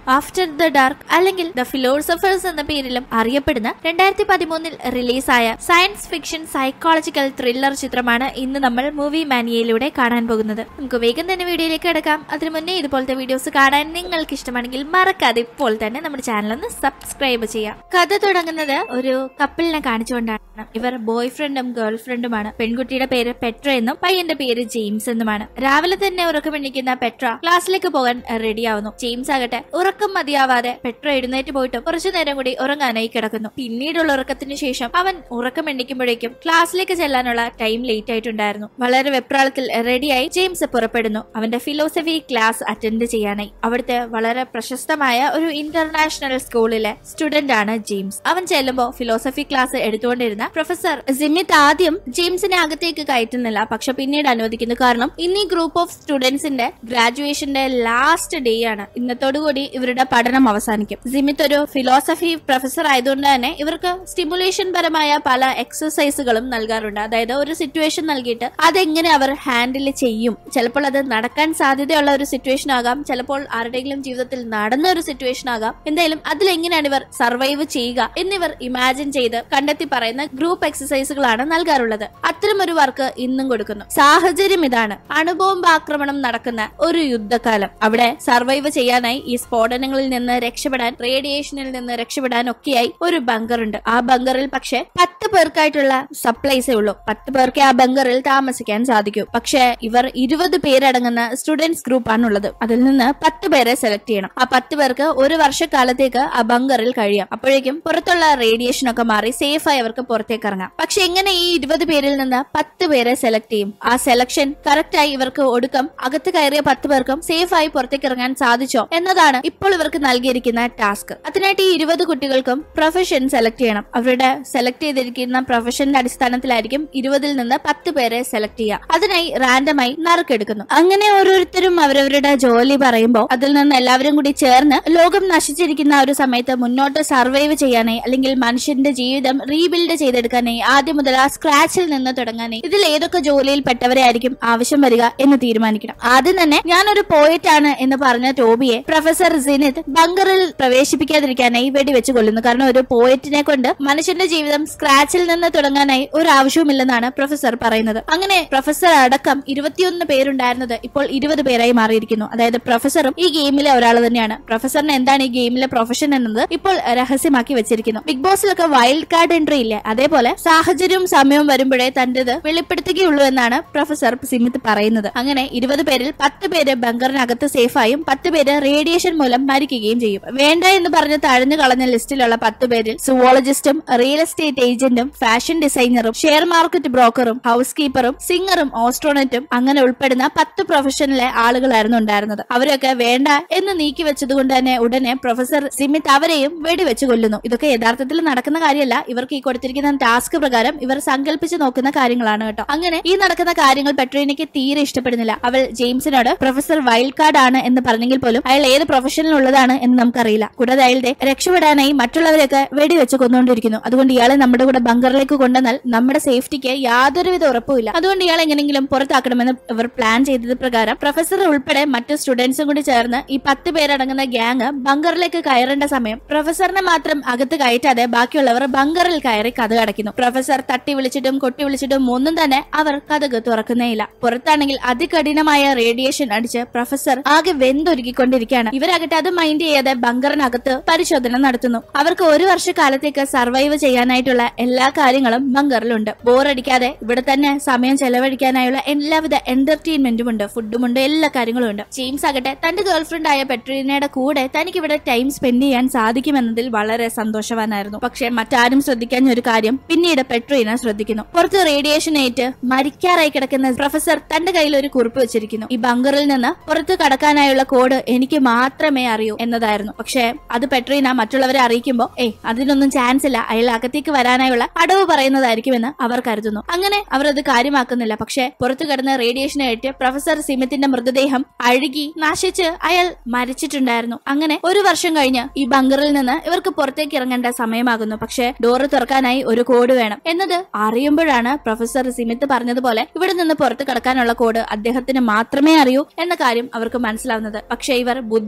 after the dark അല്ലെങ്കിൽ the philosophers എന്ന പേരിലും അറിയപ്പെടുന്ന രണ്ടായിരത്തി പതിമൂന്നിൽ റിലീസായ സയൻസ് ഫിക്ഷൻ സൈക്കോളജിക്കൽ ത്രില്ലർ ചിത്രമാണ് ഇന്ന് നമ്മൾ മൂവി മാനിയയിലൂടെ കാണാൻ പോകുന്നത് നമുക്ക് വേഗം തന്നെ വീഡിയോയിലേക്ക് കിടക്കാം അതിനു മുന്നേ ഇതുപോലത്തെ വീഡിയോസ് കാണാൻ നിങ്ങൾക്ക് ഇഷ്ടമാണെങ്കിൽ മറക്കാതെ ഇപ്പോൾ തന്നെ നമ്മുടെ ചാനൽ ഒന്ന് സബ്സ്ക്രൈബ് ചെയ്യാം കഥ തുടങ്ങുന്നത് ഒരു കപ്പിളിനെ കാണിച്ചുകൊണ്ടാണ് ഇവർ ബോയ് ഫ്രണ്ടും ഗേൾ ഫ്രണ്ടുമാണ് പെൺകുട്ടിയുടെ പേര് പെട്ര എന്നും പയ്യന്റെ പേര് ജെയിംസ് എന്നുമാണ് രാവിലെ തന്നെ ഉറക്കമെണ്ണിക്കുന്ന പെട്ര ക്ലാസ്സിലേക്ക് പോകാൻ റെഡിയാവുന്നു ജെയിംസ് ആകട്ടെ ഉറക്കം മതിയാവാതെ പെട്ര എഴുന്നേറ്റ് പോയിട്ടും കുറച്ചു നേരം കൂടി ഉറങ്ങാനായി കിടക്കുന്നു പിന്നീടുള്ള ഉറക്കത്തിന് ശേഷം അവൻ ഉറക്കം എണ്ണിക്കുമ്പോഴേക്കും ക്ലാസ്സിലേക്ക് ചെല്ലാനുള്ള ടൈം ലേറ്റ് ആയിട്ടുണ്ടായിരുന്നു വളരെ വെപ്രാളത്തിൽ റെഡിയായി ജെയിംസ് പുറപ്പെടുന്നു അവന്റെ ഫിലോസഫി ക്ലാസ് അറ്റൻഡ് ചെയ്യാനായി അവിടുത്തെ വളരെ പ്രശസ്തമായ ഒരു ഇന്റർനാഷണൽ സ്കൂളിലെ സ്റ്റുഡന്റ് ആണ് ജെയിംസ് അവൻ ചെല്ലുമ്പോൾ ഫിലോസഫി ക്ലാസ് എടുത്തുകൊണ്ടിരുന്ന പ്രൊഫസർ സിമിത്ത് ആദ്യം ജെയിംസിനെ അകത്തേക്ക് കയറ്റുന്നില്ല പക്ഷെ പിന്നീട് അനുവദിക്കുന്നു കാരണം ഇന്ന് ഈ ഗ്രൂപ്പ് ഓഫ് സ്റ്റുഡൻസിന്റെ ഗ്രാജുവേഷന്റെ ലാസ്റ്റ് ഡേ ആണ് ഇന്നത്തോടുകൂടി ഇവരുടെ പഠനം അവസാനിക്കും സിമിത്ത് ഒരു ഫിലോസഫി പ്രൊഫസർ ആയതുകൊണ്ട് തന്നെ ഇവർക്ക് സ്റ്റിമുലേഷൻ പരമായ പല എക്സസൈസുകളും നൽകാറുണ്ട് അതായത് ഒരു സിറ്റുവേഷൻ നൽകിയിട്ട് അതെങ്ങനെ അവർ ഹാൻഡിൽ ചെയ്യും ചിലപ്പോൾ അത് നടക്കാൻ സാധ്യതയുള്ള ഒരു സിറ്റുവേഷൻ ആകാം ചിലപ്പോൾ ആരുടെയെങ്കിലും ജീവിതത്തിൽ നടന്ന ഒരു സിറ്റുവേഷൻ ആകാം എന്തായാലും അതിലെങ്ങനെയാണ് ഇവർ സർവൈവ് ചെയ്യുക എന്നിവർ ഇമാജിൻ ചെയ്ത് കണ്ടെത്തി പറയുന്ന ഗ്രൂപ്പ് എക്സസൈസുകളാണ് നൽകാറുള്ളത് അത്തരമൊരു വർക്ക് ഇന്നും കൊടുക്കുന്നു സാഹചര്യം ഇതാണ് അണുബോംബ് ആക്രമണം നടക്കുന്ന ഒരു യുദ്ധകാലം അവിടെ സർവൈവ് ചെയ്യാനായി ഈ സ്ഫോടനങ്ങളിൽ നിന്ന് രക്ഷപ്പെടാൻ റേഡിയേഷനിൽ നിന്ന് രക്ഷപ്പെടാൻ ഒക്കെയായി ഒരു ബങ്കർ ഉണ്ട് ആ ബങ്കറിൽ പക്ഷെ പത്ത് പേർക്കായിട്ടുള്ള സപ്ലൈസേ ഉള്ളൂ പത്ത് പേർക്ക് ആ ബങ്കറിൽ താമസിക്കാൻ സാധിക്കൂ പക്ഷെ ഇവർ ഇരുപത് പേരടങ്ങുന്ന സ്റ്റുഡൻസ് ഗ്രൂപ്പ് ആണുള്ളത് അതിൽ നിന്ന് പത്ത് പേരെ സെലക്ട് ചെയ്യണം ആ പത്ത് പേർക്ക് ഒരു വർഷക്കാലത്തേക്ക് ആ ബങ്കറിൽ കഴിയാം അപ്പോഴേക്കും പുറത്തുള്ള റേഡിയേഷൻ ഒക്കെ മാറി സേഫ് ആയി അവർക്ക് പുറത്തേക്ക് ഇറങ്ങാം പക്ഷെ എങ്ങനെ ഈ ഇരുപത് പേരിൽ നിന്ന് പത്ത് പേരെ സെലക്ട് ചെയ്യും ആ സെലക്ഷൻ കറക്റ്റ് ആയി ഇവർക്ക് ഒടുക്കം അകത്ത് കയറിയ പത്ത് പേർക്കും സേഫ് ആയി പുറത്തേക്ക് ഇറങ്ങാൻ സാധിച്ചോ എന്നതാണ് ഇപ്പോൾ ഇവർക്ക് നൽകിയിരിക്കുന്ന ടാസ്ക് അതിനായിട്ട് ഈ ഇരുപത് കുട്ടികൾക്കും പ്രൊഫഷൻ സെലക്ട് ചെയ്യണം അവരുടെ സെലക്ട് ചെയ്തിരിക്കുന്ന പ്രൊഫഷന്റെ അടിസ്ഥാനത്തിലായിരിക്കും ഇരുപതിൽ നിന്ന് പത്ത് പേരെ സെലക്ട് ചെയ്യുക അതിനായി റാൻഡമായി നറുക്കെടുക്കുന്നു അങ്ങനെ ഓരോരുത്തരും അവരവരുടെ ജോലി പറയുമ്പോൾ അതിൽ നിന്ന് എല്ലാവരും കൂടി ചേർന്ന് ലോകം നശിച്ചിരിക്കുന്ന ആ ഒരു സമയത്ത് മുന്നോട്ട് സർവൈവ് ചെയ്യാനായി അല്ലെങ്കിൽ മനുഷ്യന്റെ ജീവിതം റീബിൽഡ് ചെയ്തെടുക്കാനായി ആദ്യം മുതൽ ആ സ്ക്രാച്ചിൽ നിന്ന് തുടങ്ങാനായി ഇതിൽ ഏതൊക്കെ ജോലിയിൽ പെട്ടവരെ ആയിരിക്കും ആവശ്യം വരിക എന്ന് തീരുമാനിക്കണം ആദ്യം തന്നെ ഞാനൊരു പോയിറ്റ് ആണ് എന്ന് പറഞ്ഞ ടോബിയെ പ്രൊഫസർ സിനിത് ബങ്കറിൽ പ്രവേശിപ്പിക്കാതിരിക്കാനായി വെടിവെച്ച് കൊല്ലുന്നു കാരണം ഒരു പോയിറ്റിനെ കൊണ്ട് മനുഷ്യന്റെ ജീവിതം സ്ക്രാച്ചിൽ നിന്ന് തുടങ്ങാനായി ഒരു ആവശ്യവുമില്ലെന്നാണ് പ്രൊഫസർ പറയുന്നത് അങ്ങനെ പ്രൊഫസർ അടക്കം ഇരുപത്തിയൊന്ന് പേരുണ്ടായിരുന്നത് ഇപ്പോൾ ഇരുപത് പേരായി മാറിയിരിക്കുന്നു അതായത് പ്രൊഫസറും ഈ ഗെയിമിലെ ഒരാൾ തന്നെയാണ് പ്രൊഫസറിന് എന്താണ് ഈ ഗെയിമിലെ പ്രൊഫഷൻ എന്നത് ഇപ്പോൾ രഹസ്യമാക്കി വെച്ചിരിക്കുന്നു ബിഗ് ബോസിലൊക്കെ വൈൽഡ് കാർഡ് എൻട്രി ഇല്ലേ അതേപോലെ സാഹചര്യവും സമയവും വരുമ്പോഴേ തന്റേത് വെളിപ്പെടുത്തുകയുള്ളൂ എന്നാണ് പ്രൊഫസർ സിമിത്ത് പറയുന്നത് അങ്ങനെ ഇരുപത് പേരിൽ പത്ത് പേര് ബങ്കറിനകത്ത് സേഫായും പത്ത് പേര് റേഡിയേഷൻ മൂലം മരിക്കുകയും ചെയ്യും വേണ്ട എന്ന് പറഞ്ഞ് തഴഞ്ഞു കളഞ്ഞ ലിസ്റ്റിലുള്ള പത്ത് പേരിൽ സുവോളജിസ്റ്റും റിയൽ എസ്റ്റേറ്റ് ഏജന്റും ഫാഷൻ ഡിസൈനറും ഷെയർ മാർക്കറ്റ് ബ്രോക്കറും ഹൗസ് കീപ്പറും സിംഗറും ഓസ്ട്രോണറ്റും അങ്ങനെ ഉൾപ്പെടുന്ന പത്ത് പ്രൊഫഷനിലെ ആളുകളായിരുന്നു ഉണ്ടായിരുന്നത് അവരൊക്കെ വേണ്ട എന്ന് നീക്കി വെച്ചതുകൊണ്ട് തന്നെ ഉടനെ പ്രൊഫസർ സിമിത്ത് അവരെയും വെടിവെച്ച് കൊല്ലുന്നു ഇതൊക്കെ യഥാർത്ഥത്തിൽ നടക്കുന്ന കാര്യമല്ല ഇവർക്ക് ഈ കൊടുത്തിരിക്കുന്ന ടാസ്ക് പ്രകാരം ഇവർ സങ്കല്പിച്ച് നോക്കുന്ന കാര്യങ്ങളാണ് കേട്ടോ അങ്ങനെ ഈ നടക്കുന്ന കാര്യങ്ങൾ പെട്രീനയ്ക്ക് തീരെ ഇഷ്ടപ്പെടുന്നില്ല അവൾ ജെയിംസിനോട് പ്രൊഫസർ വൈൽഡ് കാർഡ് ആണ് എന്ന് പറഞ്ഞെങ്കിൽ പോലും അയാൾ ഏത് പ്രൊഫഷനിൽ ഉള്ളതാണ് എന്ന് നമുക്കറിയില്ല കൂടാതെ അയാളുടെ രക്ഷപ്പെടാനായി മറ്റുള്ളവരെയൊക്കെ വെടിവെച്ച് കൊന്നുകൊണ്ടിരിക്കുന്നു അതുകൊണ്ട് ഇയാളെ നമ്മുടെ കൂടെ ബങ്കറിലേക്ക് കൊണ്ടുവന്നാൽ നമ്മുടെ സേഫ്റ്റിക്ക് യാതൊരുവിധ ഉറപ്പുമില്ല അതുകൊണ്ട് ഇയാൾ എങ്ങനെയെങ്കിലും പുറത്താക്കണമെന്ന് ഇവർ പ്ലാൻ ചെയ്തത് പ്രകാരം പ്രൊഫസർ ഉൾപ്പെടെ മറ്റു സ്റ്റുഡൻസും കൂടി ചേർന്ന് ഈ പത്ത് പേരടങ്ങുന്ന ഗ്യാങ് ബങ്കറിലേക്ക് കയറേണ്ട സമയം പ്രൊഫസറിനെ മാത്രം അകത്ത് കയറ്റാതെ ബാക്കിയുള്ളവർ ബങ്കറിൽ കയറി കഥ അടയ്ക്കുന്നു പ്രൊഫസർ തട്ടി വിളിച്ചിട്ടും കൊട്ടി വിളിച്ചിട്ടും ഒന്നും തന്നെ അവർ കഥക് തുറക്കുന്നേയില്ല പുറത്താണെങ്കിൽ അതികഠിനമായ റേഡിയേഷൻ അടിച്ച് പ്രൊഫസർ ആകെ വെന്തൊരുക്കിക്കൊണ്ടിരിക്കുകയാണ് ഇവരാകട്ടെ അത് മൈൻഡ് ചെയ്യാതെ ബങ്കറിനകത്ത് പരിശോധന നടത്തുന്നു അവർക്ക് ഒരു വർഷക്കാലത്തേക്ക് സർവൈവ് ചെയ്യാനായിട്ടുള്ള എല്ലാ കാര്യങ്ങളും ബങ്കറിലുണ്ട് ബോറടിക്കാതെ ഇവിടെ തന്നെ സമയം ചെലവഴിക്കാനായുള്ള എല്ലാവിധ എന്റർടൈൻമെന്റും ഉണ്ട് ഫുഡും ഉണ്ട് എല്ലാ കാര്യങ്ങളും ഉണ്ട് ജെയിംസ് ആകട്ടെ തന്റെ ഗേൾഫ്രണ്ട് ആയ പെട്രീനയുടെ കൂടെ തനിക്ക് ഇവിടെ ടൈം സ്പെൻഡ് ചെയ്യാൻ സാധിക്കുമെന്നതിൽ വളരെ സന്തോഷവാനായിരുന്നു പക്ഷെ മറ്റാരും ശ്രദ്ധിക്കാഞ്ഞ ഒരു കാര്യം പിന്നീട് പെട്രീന ശ്രദ്ധിക്കുന്നു പുറത്ത് റേഡിയേഷൻ ഏറ്റ് മരിക്കാറായി കിടക്കുന്ന പ്രൊഫസർ തന്റെ കയ്യിൽ ഒരു കുറിപ്പ് വെച്ചിരിക്കുന്നു ഈ ബങ്കറിൽ നിന്ന് പുറത്ത് കടക്കാനായുള്ള കോഡ് എനിക്ക് മാത്രമേ അറിയൂ എന്നതായിരുന്നു പക്ഷെ അത് പെട്രീന മറ്റുള്ളവരെ അറിയിക്കുമ്പോൾ ഏയ് അതിനൊന്നും ചാൻസ് ഇല്ല അയാൾ അകത്തേക്ക് വരാനായുള്ള അടവ് പറയുന്നതായിരിക്കുമെന്ന് അവർ കരുതുന്നു അങ്ങനെ അവർ അത് കാര്യമാക്കുന്നില്ല പക്ഷെ പുറത്തു കിടന്ന റേഡിയേഷൻ ഏറ്റ് പ്രൊഫസർ സിമിത്തിന്റെ മൃതദേഹം അഴുകി നശിച്ച് അയാൾ മരിച്ചിട്ടുണ്ടായിരുന്നു അങ്ങനെ ഒരു വർഷം കഴിഞ്ഞ് ഈ ബങ്കറിൽ നിന്ന് ഇവർക്ക് പുറത്തേക്ക് ഇറങ്ങേണ്ട സമയമാകുന്നു പക്ഷെ ഡോറ് തുറക്കാനായി ഒരു കോഡ് വേണം എന്നത് അറിയുമ്പോഴാണ് പ്രൊഫസർ സിമിത്ത് പറഞ്ഞതുപോലെ ഇവിടെ നിന്ന് പുറത്തു കടക്കാനുള്ള കോഡ് അദ്ദേഹത്തിന് മാത്രമേ അറിയൂ എന്ന കാര്യം അവർക്ക് മനസ്സിലാവുന്നത് പക്ഷെ ഇവർ ബുദ്ധിപരമായി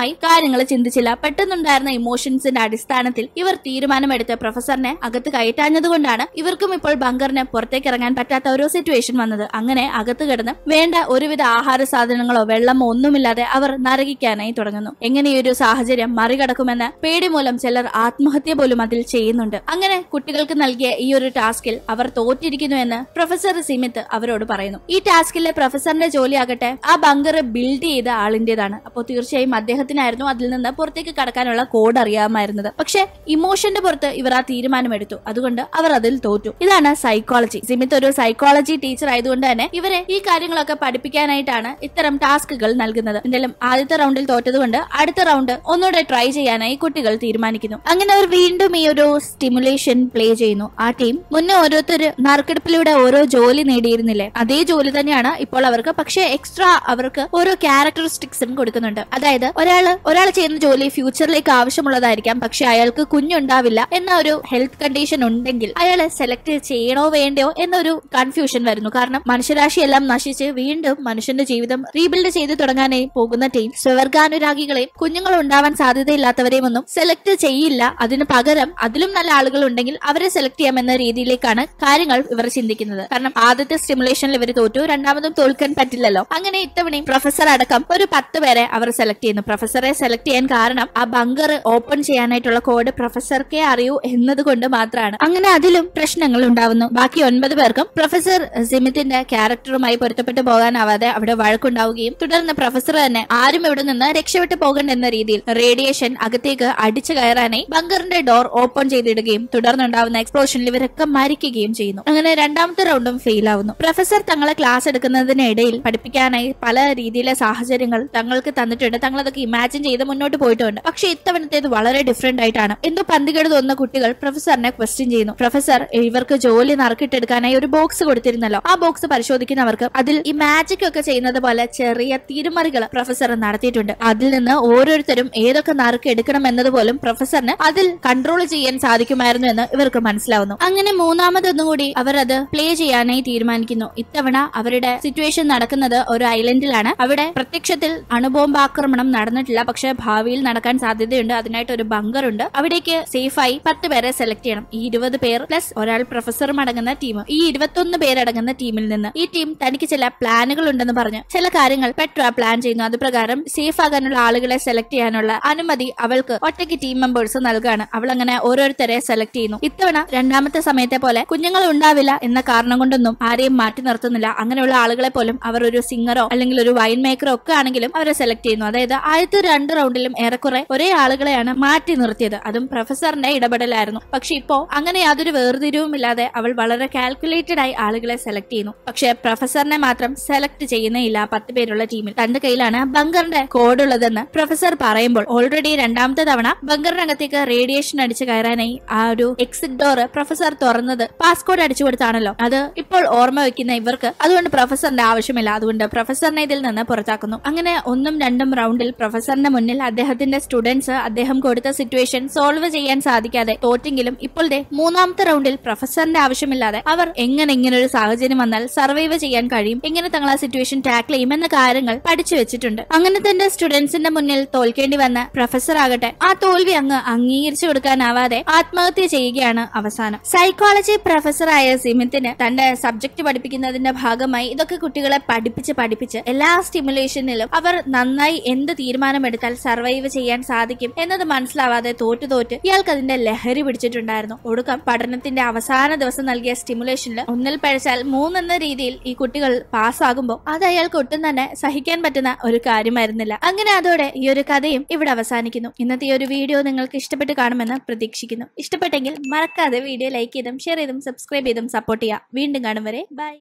വ്യക്തമായി കാര്യങ്ങൾ ചിന്തിച്ചില്ല പെട്ടെന്നുണ്ടായിരുന്ന ഇമോഷൻസിന്റെ അടിസ്ഥാനത്തിൽ ഇവർ തീരുമാനമെടുത്ത് പ്രൊഫസറിനെ അകത്ത് കയറ്റാഞ്ഞതുകൊണ്ടാണ് ഇവർക്കും ഇപ്പോൾ ബങ്കറിന് പുറത്തേക്ക് ഇറങ്ങാൻ പറ്റാത്ത ഒരു സിറ്റുവേഷൻ വന്നത് അങ്ങനെ അകത്ത് കിടന്ന് വേണ്ട ഒരുവിധ ആഹാര സാധനങ്ങളോ വെള്ളമോ ഒന്നുമില്ലാതെ അവർ നരകിക്കാനായി തുടങ്ങുന്നു എങ്ങനെ ഈ ഒരു സാഹചര്യം മറികടക്കുമെന്ന് പേടി മൂലം ചിലർ ആത്മഹത്യ പോലും അതിൽ ചെയ്യുന്നുണ്ട് അങ്ങനെ കുട്ടികൾക്ക് നൽകിയ ഈ ഒരു ടാസ്കിൽ അവർ തോറ്റിരിക്കുന്നു എന്ന് പ്രൊഫസർ സിമിത്ത് അവരോട് പറയുന്നു ഈ ടാസ്കിലെ പ്രൊഫസറിന്റെ ജോലിയാകട്ടെ ആ ബങ്കർ ബിൽഡ് ചെയ്ത ആളിന്റേതാണ് അപ്പോൾ തീർച്ചയായും അദ്ദേഹത്തിനായിരുന്നു അതിൽ നിന്ന് പുറത്തേക്ക് കടക്കാനുള്ള കോഡ് അറിയാമായിരുന്നത് പക്ഷെ ഇമോഷന്റെ പുറത്ത് ഇവർ ആ തീരുമാനം എടുത്തു അതുകൊണ്ട് അവർ അതിൽ തോറ്റു ഇതാണ് സൈക്കോളജി സിമിത്ത് ഒരു സൈക്കോളജി ടീച്ചർ ആയതുകൊണ്ട് തന്നെ ഇവരെ ഈ കാര്യങ്ങളൊക്കെ പഠിപ്പിക്കാനായിട്ടാണ് ഇത്തരം ടാസ്കുകൾ നൽകുന്നത് എന്തായാലും ആദ്യത്തെ റൗണ്ടിൽ തോറ്റതുകൊണ്ട് അടുത്ത റൗണ്ട് ഒന്നുകൂടെ ട്രൈ ചെയ്യാനായി കുട്ടികൾ തീരുമാനിക്കുന്നു അങ്ങനെ അവർ വീണ്ടും ഈ ഒരു സ്റ്റിമുലേഷൻ പ്ലേ ചെയ്യുന്നു ആ ടീം മുന്നേ ഓരോരുത്തർ നറുക്കെടുപ്പിലൂടെ ഓരോ ജോലി നേടിയിരുന്നില്ലേ അതേ ജോലി തന്നെയാണ് ഇപ്പോൾ അവർക്ക് പക്ഷേ എക്സ്ട്രാ അവർക്ക് ഓരോ ക്യാരക്ടറിസ്റ്റിക്സും കൊടുക്കുന്നുണ്ട് അതായത് ഒരാള് ഒരാൾ ചെയ്യുന്ന ജോലി ഫ്യൂച്ചറിലേക്ക് ആവശ്യമുള്ളതായിരിക്കാം പക്ഷെ അയാൾക്ക് കുഞ്ഞുണ്ടാവില്ല എന്ന ഒരു ഹെൽത്ത് കണ്ടീഷൻ ഉണ്ടെങ്കിൽ അയാളെ സെലക്ട് ചെയ്യണോ വേണ്ടയോ എന്നൊരു കൺഫ്യൂഷൻ വരുന്നു കാരണം മനുഷ്യരാശിയെല്ലാം നശിച്ച് വീണ്ടും മനുഷ്യന്റെ ജീവിതം റീബിൽഡ് ചെയ്ത് തുടങ്ങാനായി പോകുന്ന ടീം സ്വർഗാനുരാഗികളെയും കുഞ്ഞുങ്ങൾ ഉണ്ടാവാൻ സാധ്യതയില്ലാത്തവരെയും ഒന്നും സെലക്ട് ചെയ്യില്ല അതിന് പകരം അതിലും നല്ല ആളുകൾ ഉണ്ടെങ്കിൽ അവരെ സെലക്ട് ചെയ്യാമെന്ന രീതിയിലേക്കാണ് കാര്യങ്ങൾ ഇവർ ചിന്തിക്കുന്നത് കാരണം ആദ്യത്തെ സ്റ്റിമുലേഷനിൽ ഇവർ തോറ്റു രണ്ടാമതും തോൽക്കാൻ പറ്റില്ലല്ലോ അങ്ങനെ ഇത്തവണയും പ്രൊഫസർ അടക്കം ഒരു പത്ത് പേരെ അവർ സെലക്ട് ചെയ്യുന്നു പ്രൊഫസറെ സെലക്ട് ചെയ്യാൻ കാരണം ആ ബങ്കർ ഓപ്പൺ ചെയ്യാനായിട്ടുള്ള കോഡ് പ്രൊഫസർക്കേ അറിയൂ എന്നതുകൊണ്ട് മാത്രമാണ് അങ്ങനെ അതിലും പ്രശ്നങ്ങൾ ഉണ്ടാവുന്നു ബാക്കി ഒൻപത് പേർക്കും പ്രൊഫസർ സിമിത്തിന്റെ ക്യാരക്ടറുമായി പൊരുത്തപ്പെട്ടു പോകാനാവാതെ അവിടെ വഴക്കുണ്ടാവുകയും തുടർന്ന് പ്രൊഫസർ തന്നെ ആരും ഇവിടെ നിന്ന് രക്ഷപ്പെട്ടു പോകണ്ട എന്ന രീതിയിൽ റേഡിയേഷൻ അകത്തേക്ക് അടിച്ചു കയറാനായി ബങ്കറിന്റെ ഡോർ ഓപ്പൺ ചെയ്തിടുകയും തുടർന്നുണ്ടാവുന്ന എക്സ്പ്ലോഷനിൽ ഇവരൊക്കെ മരിക്കുകയും ചെയ്യുന്നു അങ്ങനെ രണ്ടാമത്തെ റൗണ്ടും ഫെയിൽ ആവുന്നു പ്രൊഫസർ തങ്ങളെ ക്ലാസ് എടുക്കുന്നതിനിടയിൽ പഠിപ്പിക്കാനായി പല രീതിയിലെ സാഹചര്യങ്ങൾ തങ്ങൾക്ക് തന്നിട്ടുണ്ട് തങ്ങൾ അതൊക്കെ ഇമാജിൻ ചെയ്ത് മുന്നോട്ട് പോയിട്ടുണ്ട് പക്ഷെ ഇത്തവണത്തേത് വളരെ ഡിഫറെന്റ് ആയിട്ടാണ് എന്തോ പന്തികേട് തോന്നുന്ന കുട്ടികൾ പ്രൊഫസറിനെ ക്വസ്റ്റ്യൻ ചെയ്യുന്നു പ്രൊഫസർ ഇവർക്ക് ജോലി നറുക്കിട്ടെടുക്കാനായി ഒരു ബോക്സ് കൊടുത്തിരുന്നല്ലോ ആ ബോക്സ് പരിശോധിക്കുന്നവർക്ക് അതിൽ ഈ മാജിക് ഒക്കെ ചെയ്യുന്നത് പോലെ ചെറിയ തിരുമറികൾ പ്രൊഫസർ നടത്തിയിട്ടുണ്ട് അതിൽ നിന്ന് ഓരോരുത്തരും ഏതൊക്കെ നറുക്ക് എടുക്കണം എന്നതുപോലും പ്രൊഫസറിന് അതിൽ കൺട്രോൾ ചെയ്യാൻ സാധിക്കുമായിരുന്നു എന്ന് ഇവർക്ക് മനസ്സിലാവുന്നു അങ്ങനെ മൂന്നാമതൊന്നുകൂടി അവർ അത് പ്ലേ ചെയ്യാനായി തീരുമാനിക്കുന്നു ഇത്തവണ അവരുടെ സിറ്റുവേഷൻ നടക്കുന്നത് ഒരു ഐലൻഡിലാണ് അവിടെ പ്രത്യക്ഷത്തിൽ അണുബോംബാക്രമണം നടന്നിട്ടില്ല പക്ഷെ ഭാവിയിൽ നടക്കാൻ സാധ്യതയുണ്ട് അതിനായിട്ട് ഒരു ബങ്കർ ഉണ്ട് അവിടേക്ക് സേഫായി പത്ത് പേരെ സെലക്ട് ചെയ്യണം ഈ ഇരുപത് പേർ പ്ലസ് ഒരാൾ പ്രൊഫസറും അടങ്ങുന്ന ടീം ഈ ഇരുപത്തൊന്ന് പേരടങ്ങുന്ന ടീമിൽ നിന്ന് ഈ ടീം തനിക്ക് ചില പ്ലാനുകൾ ഉണ്ടെന്ന് പറഞ്ഞ് ചില കാര്യങ്ങൾ പെട്ര പ്ലാൻ ചെയ്യുന്നു അത് പ്രകാരം സേഫ് ആകാനുള്ള ആളുകളെ സെലക്ട് ചെയ്യാനുള്ള അനുമതി അവൾക്ക് ഒറ്റയ്ക്ക് ടീം മെമ്പേഴ്സ് നൽകുകയാണ് അവൾ അങ്ങനെ ഓരോരുത്തരെ സെലക്ട് ചെയ്യുന്നു ഇത്തവണ രണ്ടാമത്തെ സമയത്തെ പോലെ കുഞ്ഞുങ്ങൾ ഉണ്ടാവില്ല എന്ന കാരണം കൊണ്ടൊന്നും ആരെയും മാറ്റി നിർത്തുന്നില്ല അങ്ങനെയുള്ള ആളുകളെ പോലും അവർ ഒരു സിംഗറോ അല്ലെങ്കിൽ ഒരു വൈൻ മേക്കറോ ഒക്കെ ആണെങ്കിലും അവരെ സെലക്ട് ചെയ്യുന്നു അതായത് ആദ്യത്തെ രണ്ട് റൗണ്ടിലും ഏറെക്കുറെ ഒരേ ആളുകളെയാണ് മാറ്റി നിർത്തിയത് അതും പ്രൊഫസറിന്റെ ഇടപെടലായിരുന്നു പക്ഷെ ഇപ്പോ അങ്ങനെ യാതൊരു വേർതിരിവുമില്ലാതെ അവൾ വളരെ കാൽക്കുലേറ്റഡ് ആയി ആളുകളെ സെലക്ട് ചെയ്യുന്നു പക്ഷെ പ്രൊഫസറിനെ മാത്രം സെലക്ട് ചെയ്യുന്നേയില്ല ആ പത്ത് പേരുള്ള ടീമിൽ തന്റെ കയ്യിലാണ് ബങ്കറിന്റെ കോഡ് ഉള്ളതെന്ന് പ്രൊഫസർ പറയുമ്പോൾ ഓൾറെഡി രണ്ടാമത്തെ തവണ ബങ്കറിനകത്തേക്ക് റേഡിയേഷൻ അടിച്ച് കയറാനായി ആ ഒരു എക്സിറ്റ് ഡോർ പ്രൊഫസർ തുറന്നത് പാസ്കോഡ് അടിച്ചു കൊടുത്താണല്ലോ അത് ഇപ്പോൾ ഓർമ്മ വെക്കുന്ന ഇവർക്ക് അതുകൊണ്ട് പ്രൊഫസറിന്റെ ആവശ്യമില്ല അതുകൊണ്ട് പ്രൊഫസറിനെ ഇതിൽ നിന്ന് പുറത്താക്കുന്നു അങ്ങനെ ഒന്നും രണ്ടും റൗണ്ടിൽ പ്രൊഫസറിന്റെ മുന്നിൽ അദ്ദേഹത്തിന്റെ സ്റ്റുഡൻസ് അദ്ദേഹം കൊടുത്ത സിറ്റുവേഷൻ സോൾവ് ചെയ്യാൻ സാധിക്കാതെ തോറ്റെങ്കിലും ഇപ്പോൾ ദേ മൂന്നാമത്തെ റൗണ്ടിൽ പ്രൊഫസറിന്റെ ആവശ്യമില്ലാതെ അവർ എങ്ങനെ ഇങ്ങനെ ഒരു സാഹചര്യം വന്നാൽ സർവൈവ് ചെയ്യാൻ കഴിയും എങ്ങനെ തങ്ങൾ ആ സിറ്റുവേഷൻ ടാക്കിൾ ചെയ്യും എന്ന കാര്യങ്ങൾ പഠിച്ചു വെച്ചിട്ടുണ്ട് അങ്ങനെ തന്റെ സ്റ്റുഡൻസിന്റെ മുന്നിൽ തോൽക്കേണ്ടി വന്ന പ്രൊഫസർ ആകട്ടെ ആ തോൽവി അങ്ങ് അംഗീകരിച്ചു കൊടുക്കാനാവാതെ ആത്മഹത്യ ചെയ്യുകയാണ് അവസാനം സൈക്കോളജി പ്രൊഫസറായ സിമിത്തിന് തന്റെ സബ്ജക്ട് പഠിപ്പിക്കുന്നതിന്റെ ഭാഗമായി ഇതൊക്കെ കുട്ടികളെ പഠിപ്പിച്ച് പഠിപ്പിച്ച് എല്ലാ സ്റ്റിമുലേഷനിലും അവർ നന്നായി എന്ത് തീരുമാനമെടുത്താൽ സർവൈവ് ചെയ്യാൻ സാധിക്കും എന്നത് മനസ്സിലാവാതെ തോറ്റു തോറ്റ് ഇയാൾക്ക് അതിന്റെ ലഹരി പിടിച്ചിട്ടുണ്ടായിരുന്നു ഒടുക്കം പഠനത്തിന്റെ അവസാന ദിവസം നൽകിയ സ്റ്റിമുലേഷനിൽ ഒന്നിൽ പഴച്ചാൽ മൂന്നെന്ന രീതിയിൽ ഈ കുട്ടികൾ പാസ്സാകുമ്പോൾ അത് അയാൾക്ക് ഒട്ടും തന്നെ സഹിക്കാൻ പറ്റുന്ന ഒരു കാര്യമായിരുന്നില്ല അങ്ങനെ അതോടെ ഈ ഒരു കഥയും ഇവിടെ അവസാനിക്കുന്നു ഇന്നത്തെ ഈ ഒരു വീഡിയോ നിങ്ങൾക്ക് ഇഷ്ടപ്പെട്ട് കാണുമെന്ന് പ്രതീക്ഷിക്കുന്നു ഇഷ്ടപ്പെട്ടെങ്കിൽ മറക്കാതെ വീഡിയോ ലൈക്ക് ചെയ്തും ഷെയർ ചെയ്തും സബ്സ്ക്രൈബ് ചെയ്തും സപ്പോർട്ട് ചെയ്യുക വീണ്ടും കാണും വരെ ബൈ